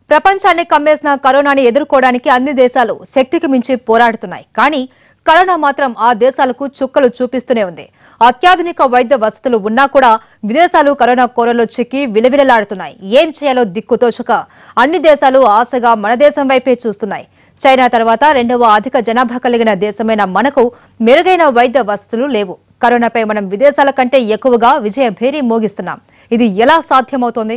ప్రపంచాన్ని కమ్మేసిన కరోనాని ఎదుర్కోవడానికి అన్ని దేశాలు శక్తికి మించి పోరాడుతున్నాయి కానీ కరోనా మాత్రం ఆ దేశాలకు చుక్కలు చూపిస్తూనే ఉంది అత్యాధునిక వైద్య వసతులు ఉన్నా కూడా విదేశాలు కరోనా కోరలో చిక్కి విలవిలలాడుతున్నాయి ఏం చేయాలో దిక్కుతోచక అన్ని దేశాలు ఆశగా మన దేశం వైపే చూస్తున్నాయి చైనా తర్వాత రెండవ అధిక జనాభా కలిగిన దేశమైన మనకు మెరుగైన వైద్య వసతులు లేవు కరోనాపై మనం విదేశాల కంటే ఎక్కువగా విజయ భేరీ మోగిస్తున్నాం ఇది ఎలా సాధ్యమవుతోంది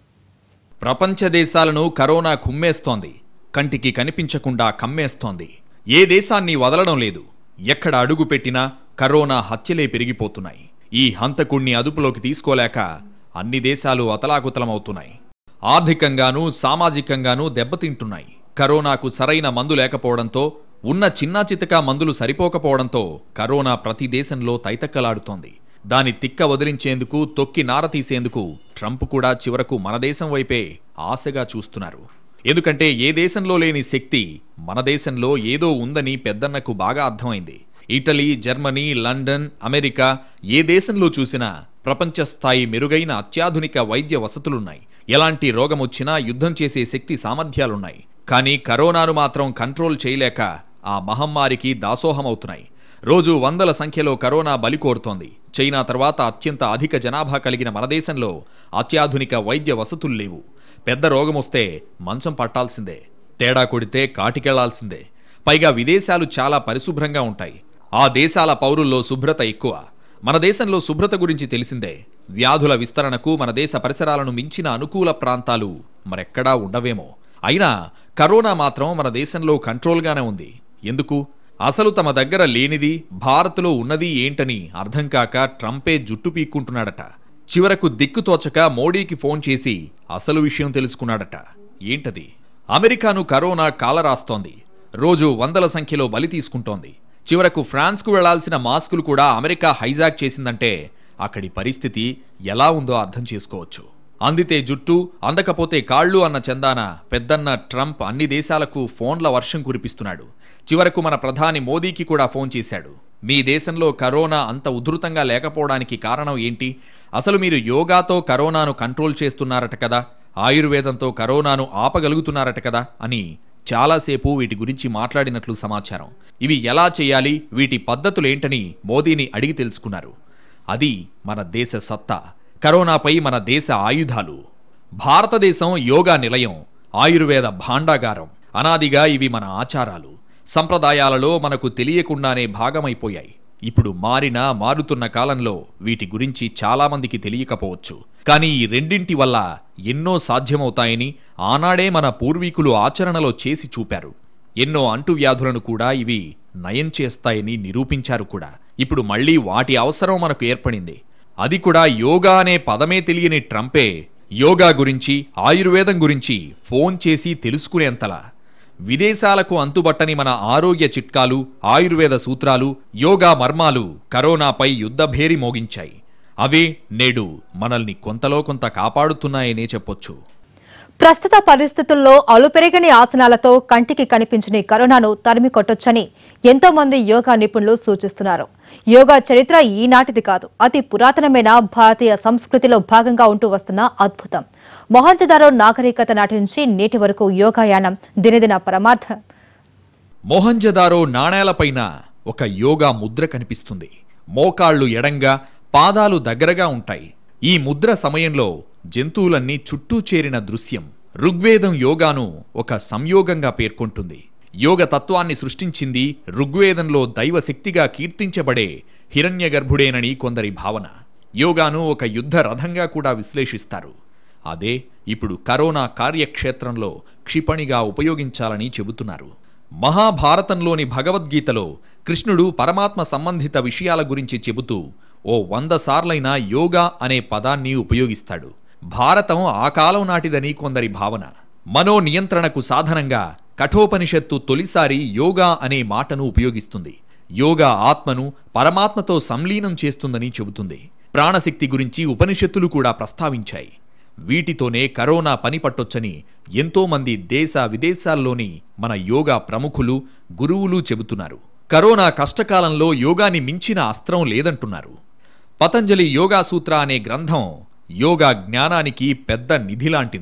ప్రపంచ దేశాలను కరోనా కుమ్మేస్తోంది కంటికి కనిపించకుండా కమ్మేస్తోంది ఏ దేశాన్ని వదలడం లేదు ఎక్కడ అడుగు పెట్టినా కరోనా హత్యలే పెరిగిపోతున్నాయి ఈ హంతకుణ్ణి అదుపులోకి తీసుకోలేక అన్ని దేశాలు అతలాకుతలమవుతున్నాయి ఆర్థికంగానూ సామాజికంగానూ దెబ్బతింటున్నాయి కరోనాకు సరైన మందు లేకపోవడంతో ఉన్న చిన్నా చితకా మందులు సరిపోకపోవడంతో కరోనా ప్రతి దేశంలో తైతక్కలాడుతోంది దాని తిక్క వదిలించేందుకు తొక్కి నార తీసేందుకు ట్రంప్ కూడా చివరకు మన దేశం వైపే ఆశగా చూస్తున్నారు ఎందుకంటే ఏ దేశంలో లేని శక్తి మన దేశంలో ఏదో ఉందని పెద్దన్నకు బాగా అర్థమైంది ఇటలీ జర్మనీ లండన్ అమెరికా ఏ దేశంలో చూసినా ప్రపంచ స్థాయి మెరుగైన అత్యాధునిక వైద్య వసతులున్నాయి ఎలాంటి రోగం వచ్చినా యుద్ధం చేసే శక్తి సామర్థ్యాలున్నాయి కానీ కరోనాను మాత్రం కంట్రోల్ చేయలేక ఆ మహమ్మారికి దాసోహమవుతున్నాయి రోజు వందల సంఖ్యలో కరోనా బలి కోరుతోంది చైనా తర్వాత అత్యంత అధిక జనాభా కలిగిన మన దేశంలో అత్యాధునిక వైద్య వసతులు లేవు పెద్ద రోగం వస్తే మంచం పట్టాల్సిందే తేడా కొడితే కాటికెళ్లాల్సిందే పైగా విదేశాలు చాలా పరిశుభ్రంగా ఉంటాయి ఆ దేశాల పౌరుల్లో శుభ్రత ఎక్కువ మన దేశంలో శుభ్రత గురించి తెలిసిందే వ్యాధుల విస్తరణకు మన దేశ పరిసరాలను మించిన అనుకూల ప్రాంతాలు మరెక్కడా ఉండవేమో అయినా కరోనా మాత్రం మన దేశంలో కంట్రోల్గానే ఉంది ఎందుకు అసలు తమ దగ్గర లేనిది భారత్లో ఉన్నది ఏంటని అర్థం కాక ట్రంపే జుట్టు పీక్కుంటున్నాడట చివరకు దిక్కుతోచక మోడీకి ఫోన్ చేసి అసలు విషయం తెలుసుకున్నాడట ఏంటది అమెరికాను కరోనా కాలరాస్తోంది రోజు వందల సంఖ్యలో బలి తీసుకుంటోంది చివరకు ఫ్రాన్స్కు వెళ్లాల్సిన మాస్కులు కూడా అమెరికా హైజాక్ చేసిందంటే అక్కడి పరిస్థితి ఎలా ఉందో అర్థం చేసుకోవచ్చు అందితే జుట్టు అందకపోతే కాళ్ళు అన్న చందాన పెద్దన్న ట్రంప్ అన్ని దేశాలకు ఫోన్ల వర్షం కురిపిస్తున్నాడు చివరకు మన ప్రధాని మోదీకి కూడా ఫోన్ చేశాడు మీ దేశంలో కరోనా అంత ఉధృతంగా లేకపోవడానికి కారణం ఏంటి అసలు మీరు యోగాతో కరోనాను కంట్రోల్ చేస్తున్నారట కదా ఆయుర్వేదంతో కరోనాను ఆపగలుగుతున్నారట కదా అని చాలాసేపు వీటి గురించి మాట్లాడినట్లు సమాచారం ఇవి ఎలా చేయాలి వీటి పద్ధతులేంటని మోదీని అడిగి తెలుసుకున్నారు అది మన దేశ సత్తా కరోనాపై మన దేశ ఆయుధాలు భారతదేశం యోగా నిలయం ఆయుర్వేద భాండాగారం అనాదిగా ఇవి మన ఆచారాలు సంప్రదాయాలలో మనకు తెలియకుండానే భాగమైపోయాయి ఇప్పుడు మారిన మారుతున్న కాలంలో వీటి గురించి చాలామందికి తెలియకపోవచ్చు కానీ ఈ రెండింటి వల్ల ఎన్నో సాధ్యమవుతాయని ఆనాడే మన పూర్వీకులు ఆచరణలో చేసి చూపారు ఎన్నో అంటువ్యాధులను కూడా ఇవి నయం చేస్తాయని నిరూపించారు కూడా ఇప్పుడు మళ్ళీ వాటి అవసరం మనకు ఏర్పడింది అది కూడా యోగా అనే పదమే తెలియని ట్రంపే యోగా గురించి ఆయుర్వేదం గురించి ఫోన్ చేసి తెలుసుకునేంతలా విదేశాలకు అంతుబట్టని మన ఆరోగ్య చిట్కాలు ఆయుర్వేద సూత్రాలు యోగా మర్మాలు కరోనాపై యుద్ధభేరి మోగించాయి అవే నేడు మనల్ని కొంతలో కొంత కాపాడుతున్నాయనే చెప్పొచ్చు ప్రస్తుత పరిస్థితుల్లో అలుపెరగని ఆసనాలతో కంటికి కనిపించని కరోనాను తరిమి కొట్టొచ్చని ఎంతో మంది యోగా నిపుణులు సూచిస్తున్నారు యోగా చరిత్ర ఈనాటిది కాదు అతి పురాతనమైన భారతీయ సంస్కృతిలో భాగంగా ఉంటూ వస్తున్న అద్భుతం మొహంజదారో నాగరికత నాటి నుంచి నేటి వరకు యోగాయానం దినదిన పరమార్థ మొహంజదారో నాణేలపైన ఒక యోగా ముద్ర కనిపిస్తుంది మోకాళ్ళు ఎడంగా పాదాలు దగ్గరగా ఉంటాయి ఈ ముద్ర సమయంలో జంతువులన్నీ చుట్టూ చేరిన దృశ్యం ఋగ్వేదం యోగాను ఒక సంయోగంగా పేర్కొంటుంది యోగ తత్వాన్ని సృష్టించింది ఋగ్వేదంలో దైవశక్తిగా కీర్తించబడే హిరణ్యగర్భుడేనని కొందరి భావన యోగాను ఒక యుద్ధ రథంగా కూడా విశ్లేషిస్తారు అదే ఇప్పుడు కరోనా కార్యక్షేత్రంలో క్షిపణిగా ఉపయోగించాలని చెబుతున్నారు మహాభారతంలోని భగవద్గీతలో కృష్ణుడు పరమాత్మ సంబంధిత విషయాల గురించి చెబుతూ ఓ వంద సార్లైనా యోగా అనే పదాన్ని ఉపయోగిస్తాడు భారతం ఆ కాలం నాటిదని కొందరి భావన మనో నియంత్రణకు సాధనంగా కఠోపనిషత్తు తొలిసారి యోగా అనే మాటను ఉపయోగిస్తుంది యోగా ఆత్మను పరమాత్మతో సంలీనం చేస్తుందని చెబుతుంది ప్రాణశక్తి గురించి ఉపనిషత్తులు కూడా ప్రస్తావించాయి వీటితోనే కరోనా పని పట్టొచ్చని ఎంతో మంది దేశ విదేశాల్లోని మన యోగా ప్రముఖులు గురువులు చెబుతున్నారు కరోనా కష్టకాలంలో యోగాని మించిన అస్త్రం లేదంటున్నారు పతంజలి యోగా సూత్ర అనే గ్రంథం యోగా జ్ఞానానికి పెద్ద నిధి లాంటిది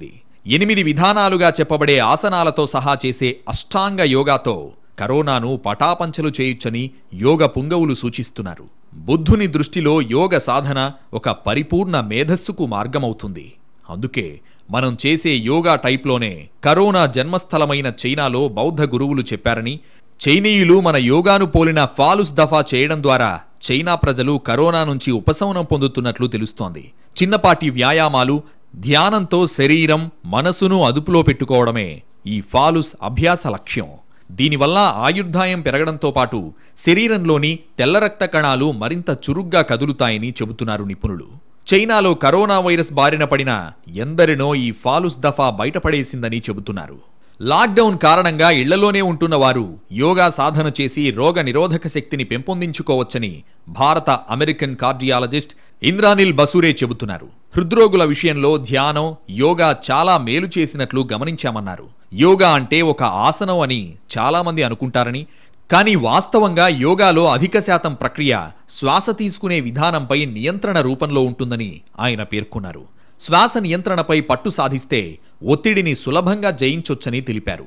ఎనిమిది విధానాలుగా చెప్పబడే ఆసనాలతో సహా చేసే అష్టాంగ యోగాతో కరోనాను పటాపంచలు చేయొచ్చని యోగ పుంగవులు సూచిస్తున్నారు బుద్ధుని దృష్టిలో యోగ సాధన ఒక పరిపూర్ణ మేధస్సుకు మార్గమవుతుంది అందుకే మనం చేసే యోగా టైప్లోనే కరోనా జన్మస్థలమైన చైనాలో బౌద్ధ గురువులు చెప్పారని చైనీయులు మన యోగాను పోలిన ఫాలుస్ దఫా చేయడం ద్వారా చైనా ప్రజలు కరోనా నుంచి ఉపశమనం పొందుతున్నట్లు తెలుస్తోంది చిన్నపాటి వ్యాయామాలు ధ్యానంతో శరీరం మనసును అదుపులో పెట్టుకోవడమే ఈ ఫాలుస్ అభ్యాస లక్ష్యం దీనివల్ల ఆయుర్దాయం పెరగడంతో పాటు శరీరంలోని తెల్ల రక్త కణాలు మరింత చురుగ్గా కదులుతాయని చెబుతున్నారు నిపుణులు చైనాలో కరోనా వైరస్ బారిన పడిన ఎందరినో ఈ ఫాలుస్ దఫా బయటపడేసిందని చెబుతున్నారు లాక్డౌన్ కారణంగా ఇళ్లలోనే ఉంటున్న వారు యోగా సాధన చేసి రోగ నిరోధక శక్తిని పెంపొందించుకోవచ్చని భారత అమెరికన్ కార్డియాలజిస్ట్ ఇంద్రానిల్ బసూరే చెబుతున్నారు హృద్రోగుల విషయంలో ధ్యానం యోగా చాలా మేలు చేసినట్లు గమనించామన్నారు యోగా అంటే ఒక ఆసనం అని చాలా మంది అనుకుంటారని కానీ వాస్తవంగా యోగాలో అధిక శాతం ప్రక్రియ శ్వాస తీసుకునే విధానంపై నియంత్రణ రూపంలో ఉంటుందని ఆయన పేర్కొన్నారు శ్వాస నియంత్రణపై పట్టు సాధిస్తే ఒత్తిడిని సులభంగా జయించొచ్చని తెలిపారు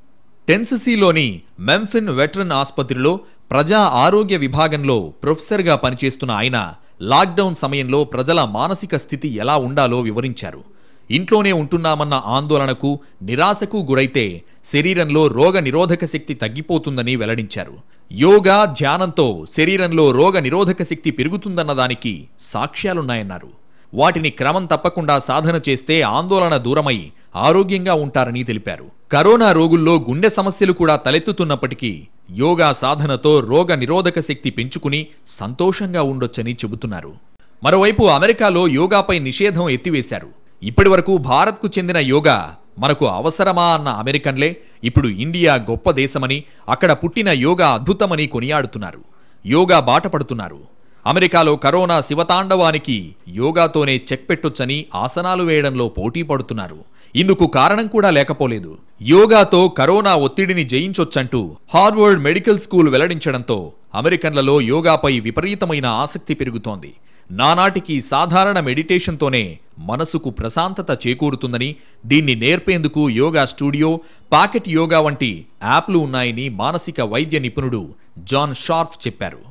టెన్ససీలోని మెంఫిన్ వెటరన్ ఆసుపత్రిలో ప్రజా ఆరోగ్య విభాగంలో ప్రొఫెసర్గా పనిచేస్తున్న ఆయన లాక్డౌన్ సమయంలో ప్రజల మానసిక స్థితి ఎలా ఉండాలో వివరించారు ఇంట్లోనే ఉంటున్నామన్న ఆందోళనకు నిరాశకు గురైతే శరీరంలో రోగ నిరోధక శక్తి తగ్గిపోతుందని వెల్లడించారు యోగా ధ్యానంతో శరీరంలో రోగ నిరోధక శక్తి పెరుగుతుందన్న దానికి సాక్ష్యాలున్నాయన్నారు వాటిని క్రమం తప్పకుండా సాధన చేస్తే ఆందోళన దూరమై ఆరోగ్యంగా ఉంటారని తెలిపారు కరోనా రోగుల్లో గుండె సమస్యలు కూడా తలెత్తుతున్నప్పటికీ యోగా సాధనతో రోగ నిరోధక శక్తి పెంచుకుని సంతోషంగా ఉండొచ్చని చెబుతున్నారు మరోవైపు అమెరికాలో యోగాపై నిషేధం ఎత్తివేశారు ఇప్పటివరకు భారత్కు చెందిన యోగా మనకు అవసరమా అన్న అమెరికన్లే ఇప్పుడు ఇండియా గొప్ప దేశమని అక్కడ పుట్టిన యోగా అద్భుతమని కొనియాడుతున్నారు యోగా బాట పడుతున్నారు అమెరికాలో కరోనా శివతాండవానికి యోగాతోనే చెక్ పెట్టొచ్చని ఆసనాలు వేయడంలో పోటీ పడుతున్నారు ఇందుకు కారణం కూడా లేకపోలేదు యోగాతో కరోనా ఒత్తిడిని జయించొచ్చంటూ హార్వర్డ్ మెడికల్ స్కూల్ వెల్లడించడంతో అమెరికన్లలో యోగాపై విపరీతమైన ఆసక్తి పెరుగుతోంది నానాటికి సాధారణ మెడిటేషన్తోనే మనసుకు ప్రశాంతత చేకూరుతుందని దీన్ని నేర్పేందుకు యోగా స్టూడియో పాకెట్ యోగా వంటి యాప్లు ఉన్నాయని మానసిక వైద్య నిపుణుడు జాన్ షార్ఫ్ చెప్పారు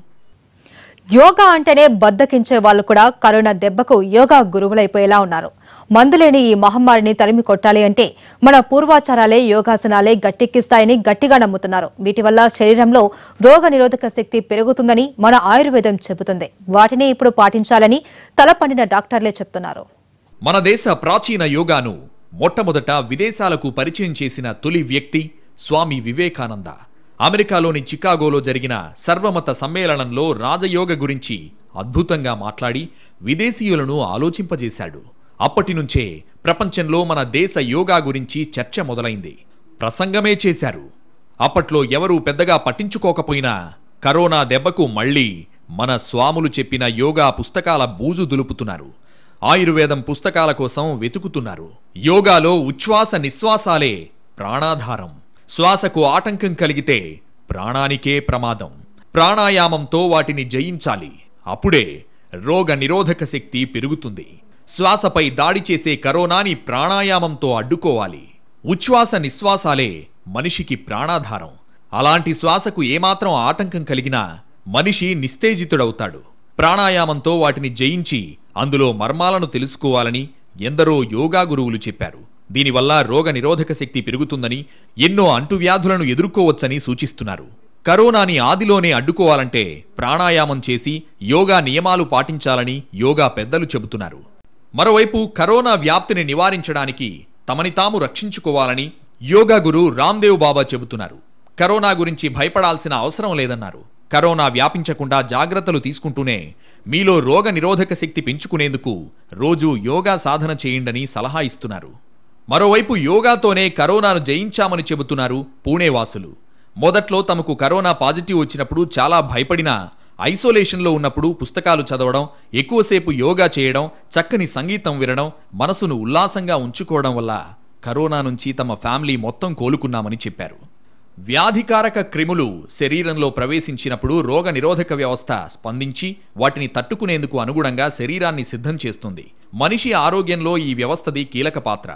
యోగా అంటేనే బద్దకించే వాళ్ళు కూడా కరోనా దెబ్బకు యోగా గురువులైపోయేలా ఉన్నారు మందులేని ఈ మహమ్మారిని తరిమి కొట్టాలి అంటే మన పూర్వాచారాలే యోగాసనాలే గట్టెక్కిస్తాయని గట్టిగా నమ్ముతున్నారు వీటి వల్ల శరీరంలో రోగ నిరోధక శక్తి పెరుగుతుందని మన ఆయుర్వేదం చెబుతుంది వాటిని ఇప్పుడు పాటించాలని తల పండిన డాక్టర్లే చెప్తున్నారు మన దేశ ప్రాచీన యోగాను మొట్టమొదట విదేశాలకు పరిచయం చేసిన తొలి వ్యక్తి స్వామి వివేకానంద అమెరికాలోని చికాగోలో జరిగిన సర్వమత సమ్మేళనంలో రాజయోగ గురించి అద్భుతంగా మాట్లాడి విదేశీయులను ఆలోచింపజేశాడు అప్పటి నుంచే ప్రపంచంలో మన దేశ యోగా గురించి చర్చ మొదలైంది ప్రసంగమే చేశారు అప్పట్లో ఎవరూ పెద్దగా పట్టించుకోకపోయినా కరోనా దెబ్బకు మళ్ళీ మన స్వాములు చెప్పిన యోగా పుస్తకాల బూజు దులుపుతున్నారు ఆయుర్వేదం పుస్తకాల కోసం వెతుకుతున్నారు యోగాలో ఉచ్ఛ్వాస నిశ్వాసాలే ప్రాణాధారం శ్వాసకు ఆటంకం కలిగితే ప్రాణానికే ప్రమాదం ప్రాణాయామంతో వాటిని జయించాలి అప్పుడే రోగ నిరోధక శక్తి పెరుగుతుంది శ్వాసపై దాడి చేసే కరోనాని ప్రాణాయామంతో అడ్డుకోవాలి ఉచ్ఛ్వాస నిశ్వాసాలే మనిషికి ప్రాణాధారం అలాంటి శ్వాసకు ఏమాత్రం ఆటంకం కలిగినా మనిషి నిస్తేజితుడవుతాడు ప్రాణాయామంతో వాటిని జయించి అందులో మర్మాలను తెలుసుకోవాలని ఎందరో యోగా గురువులు చెప్పారు దీనివల్ల రోగ నిరోధక శక్తి పెరుగుతుందని ఎన్నో అంటువ్యాధులను ఎదుర్కోవచ్చని సూచిస్తున్నారు కరోనాని ఆదిలోనే అడ్డుకోవాలంటే ప్రాణాయామం చేసి యోగా నియమాలు పాటించాలని యోగా పెద్దలు చెబుతున్నారు మరోవైపు కరోనా వ్యాప్తిని నివారించడానికి తమని తాము రక్షించుకోవాలని యోగా గురు రామ్దేవ్ బాబా చెబుతున్నారు కరోనా గురించి భయపడాల్సిన అవసరం లేదన్నారు కరోనా వ్యాపించకుండా జాగ్రత్తలు తీసుకుంటూనే మీలో రోగ నిరోధక శక్తి పెంచుకునేందుకు రోజు యోగా సాధన చేయండని సలహా ఇస్తున్నారు మరోవైపు యోగాతోనే కరోనాను జయించామని చెబుతున్నారు పూణేవాసులు మొదట్లో తమకు కరోనా పాజిటివ్ వచ్చినప్పుడు చాలా భయపడినా ఐసోలేషన్లో ఉన్నప్పుడు పుస్తకాలు చదవడం ఎక్కువసేపు యోగా చేయడం చక్కని సంగీతం వినడం మనసును ఉల్లాసంగా ఉంచుకోవడం వల్ల కరోనా నుంచి తమ ఫ్యామిలీ మొత్తం కోలుకున్నామని చెప్పారు వ్యాధికారక క్రిములు శరీరంలో ప్రవేశించినప్పుడు రోగ నిరోధక వ్యవస్థ స్పందించి వాటిని తట్టుకునేందుకు అనుగుణంగా శరీరాన్ని సిద్ధం చేస్తుంది మనిషి ఆరోగ్యంలో ఈ వ్యవస్థది కీలక పాత్ర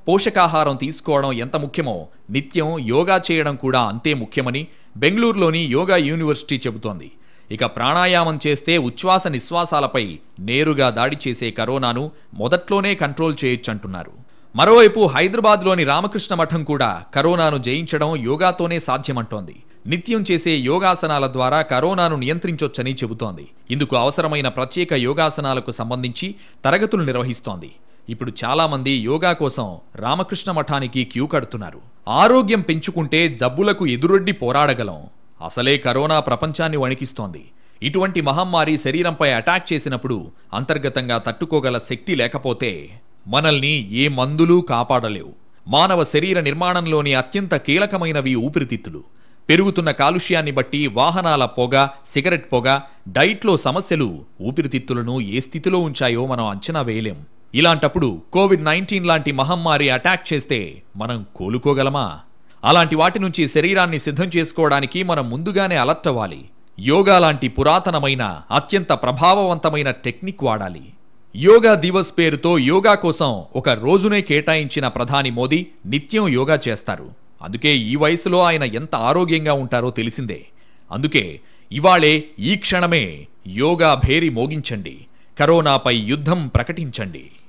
పోషకాహారం తీసుకోవడం ఎంత ముఖ్యమో నిత్యం యోగా చేయడం కూడా అంతే ముఖ్యమని బెంగళూరులోని యోగా యూనివర్సిటీ చెబుతోంది ఇక ప్రాణాయామం చేస్తే ఉచ్ఛ్వాస నిశ్వాసాలపై నేరుగా దాడి చేసే కరోనాను మొదట్లోనే కంట్రోల్ చేయొచ్చంటున్నారు మరోవైపు హైదరాబాద్లోని రామకృష్ణ మఠం కూడా కరోనాను జయించడం యోగాతోనే సాధ్యమంటోంది నిత్యం చేసే యోగాసనాల ద్వారా కరోనాను నియంత్రించొచ్చని చెబుతోంది ఇందుకు అవసరమైన ప్రత్యేక యోగాసనాలకు సంబంధించి తరగతులు నిర్వహిస్తోంది ఇప్పుడు చాలా మంది యోగా కోసం రామకృష్ణ మఠానికి క్యూ కడుతున్నారు ఆరోగ్యం పెంచుకుంటే జబ్బులకు ఎదురొడ్డి పోరాడగలం అసలే కరోనా ప్రపంచాన్ని వణికిస్తోంది ఇటువంటి మహమ్మారి శరీరంపై అటాక్ చేసినప్పుడు అంతర్గతంగా తట్టుకోగల శక్తి లేకపోతే మనల్ని ఏ మందులు కాపాడలేవు మానవ శరీర నిర్మాణంలోని అత్యంత కీలకమైనవి ఊపిరితిత్తులు పెరుగుతున్న కాలుష్యాన్ని బట్టి వాహనాల పొగ సిగరెట్ పొగ డైట్లో సమస్యలు ఊపిరితిత్తులను ఏ స్థితిలో ఉంచాయో మనం అంచనా వేయలేం ఇలాంటప్పుడు కోవిడ్ నైన్టీన్ లాంటి మహమ్మారి అటాక్ చేస్తే మనం కోలుకోగలమా అలాంటి వాటి నుంచి శరీరాన్ని సిద్ధం చేసుకోవడానికి మనం ముందుగానే అలర్ట్ అవ్వాలి యోగా లాంటి పురాతనమైన అత్యంత ప్రభావవంతమైన టెక్నిక్ వాడాలి యోగా దివస్ పేరుతో యోగా కోసం ఒక రోజునే కేటాయించిన ప్రధాని మోదీ నిత్యం యోగా చేస్తారు అందుకే ఈ వయసులో ఆయన ఎంత ఆరోగ్యంగా ఉంటారో తెలిసిందే అందుకే ఇవాళే ఈ క్షణమే యోగా భేరి మోగించండి కరోనాపై యుద్ధం ప్రకటించండి